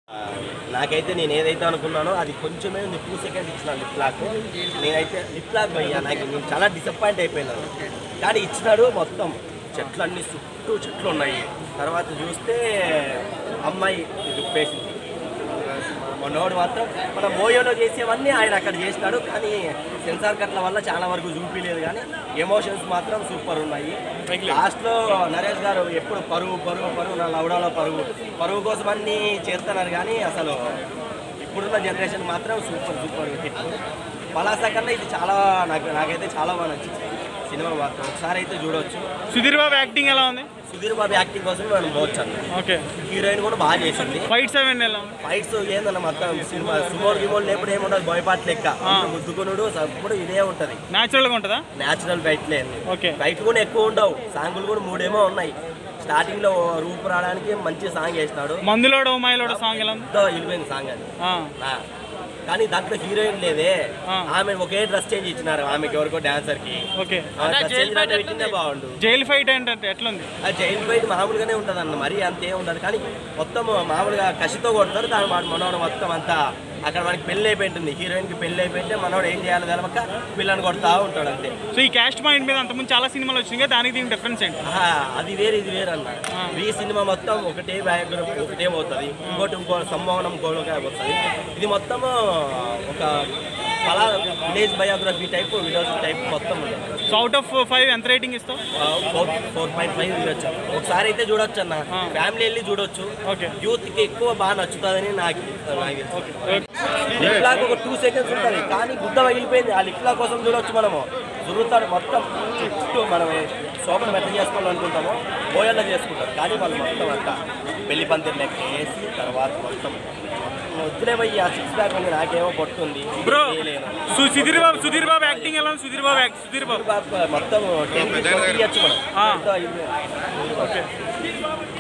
నాకైతే నేను ఏదైతే అనుకున్నానో అది కొంచెమే ఉంది టూ సెకండ్స్ ఇచ్చిన లిప్ లాక్ నేనైతే లిప్ లాక్ భయ్యా నాకు నేను చాలా డిసప్పాయింట్ అయిపోయినాను కానీ ఇచ్చినాడు మొత్తం చెట్లు అన్ని చుట్టూ చెట్లు ఉన్నాయి తర్వాత చూస్తే అమ్మాయి విప్పేసింది మనోడు మాత్రం మన మోయోలో చేసేవన్నీ ఆయన అక్కడ చేసినాడు కానీ సెన్సార్ కట్ల వల్ల చాలా వరకు చూపించలేదు కానీ ఎమోషన్స్ మాత్రం సూపర్ ఉన్నాయి లాస్ట్లో నరేష్ గారు ఎప్పుడు పరువు పరువు పరువు నా లవడాలో పరువు పరువు కోసం అన్నీ చేస్తున్నారు కానీ అసలు ఇప్పుడున్న జనరేషన్ మాత్రం సూపర్ సూపర్ హిట్ పలాస కన్నా ఇది చాలా నాకు నాకైతే చాలా బాగా నచ్చింది సినిమా మాత్రం ఒకసారి అయితే చూడవచ్చు సుధీర్ బాబు యాక్టింగ్ ఎలా ఉంది సుధీర్ బాబు యాక్టింగ్ కోసం మనం పోవచ్చు అన్న ఓకే హీరోయిన్ కూడా బాగా చేసింది ఫైట్స్ అవన్నీ ఎలా ఉంది ఫైట్స్ ఏందన్న మొత్తం సినిమా సుమోల్ గిమోల్ లేపుడు ఏముండదు బోయపాట్ లెక్క ముద్దుకునుడు సప్పుడు ఇదే ఉంటది న్యాచురల్గా ఉంటుందా నేచురల్ ఫైట్ లేదు ఓకే ఫైట్ కూడా ఎక్కువ ఉండవు సాంగులు కూడా మూడేమో ఉన్నాయి స్టార్టింగ్ లో రూపు రావడానికి మంచి సాంగ్ వేసినాడు మందులోడో మైలోడో సాంగ్ ఎలా ఉంది ఎంతో వెళ్ళిపోయింది సాంగ్ అది ఆ, ఆ. కానీ దాంట్లో హీరోయిన్ లేదే ఆ. ఆమె ఒకే డ్రెస్ చేంజ్ ఇచ్చినారు ఆమెకి ఎవరికో డాన్సర్ కి ఓకే ఆ డ్రెస్ చేంజ్ అంటే పెట్టిందే బాగుండు జైలు ఫైట్ ఏంటంటే ఎట్లుంది ఆ జైలు ఫైట్ మామూలుగానే ఉంటుంది అన్న మరీ అంతే ఉండదు కానీ మొత్తం మామూలుగా కసితో కొడతారు దాని వాడు మనోడు మొత్తం అంతా అక్కడ మనకి పెళ్లి అయిపోయింటుంది హీరోయిన్ కి పెళ్లి అయిపోయింటే మనోడు ఏం చేయాలి తెలవక పిల్లని కొడతా ఉంటాడు అంతే సో ఈ క్యాస్ట్ పాయింట్ మీద అంతకుముందు చాలా సినిమాలు వచ్చినాయి కదా దానికి దీనికి డిఫరెన్స్ ఏంటి ఆహా, అది వేరు ఇది వేరు అన్న ఈ సినిమా మొత్తం ఒకటే బయోగ్రఫీ ఒకటే పోతుంది ఇంకోటి ఇంకో సంభవనం ఇంకోటి పోతుంది ఇది మొత్తం ఒక కళా village biography type village type మొత్తం ఉంటుంది సో అవుట్ ఆఫ్ ఫైవ్ ఎంత రేటింగ్ ఇస్తావు ఫోర్ ఫోర్ పాయింట్ ఫైవ్ చూడొచ్చు ఒకసారి అయితే చూడొచ్చు అన్న ఫ్యామిలీ వెళ్ళి చూడొచ్చు ఓకే యూత్ కి ఎక్కువ బాగా నచ్చుతుందని నాకు లిప్ లాక్ ఒక టూ సెకండ్స్ ఉంటుంది కానీ గుద్ద పగిలిపోయింది ఆ లిప్ లాక్ కోసం చూడొచ్చు మనము జరుగుతాడు మొత్తం చుట్టూ మనం శోభను మెట్ట చేసుకోవాలనుకుంటామో బోయల్లో చేసుకుంటారు కానీ వాళ్ళు మొత్తం అంతా పెళ్లి పందిరి లెక్క వేసి తర్వాత మొత్తం వద్దులే పోయి ఆ సిక్స్ ప్యాక్ ఉంది నాకేమో పొట్టుంది బ్రో చేయలేను. సుధీర్ బాబు సుధీర్ బాబు యాక్టింగ్ ఎలా ఉంది సుధీర్ బాబు యాక్ట్ సుధీర్ బాబు మొత్తం టెన్ ఇవ్వచ్చు మనం ఆ. ఎంతో ఇది- ఓకే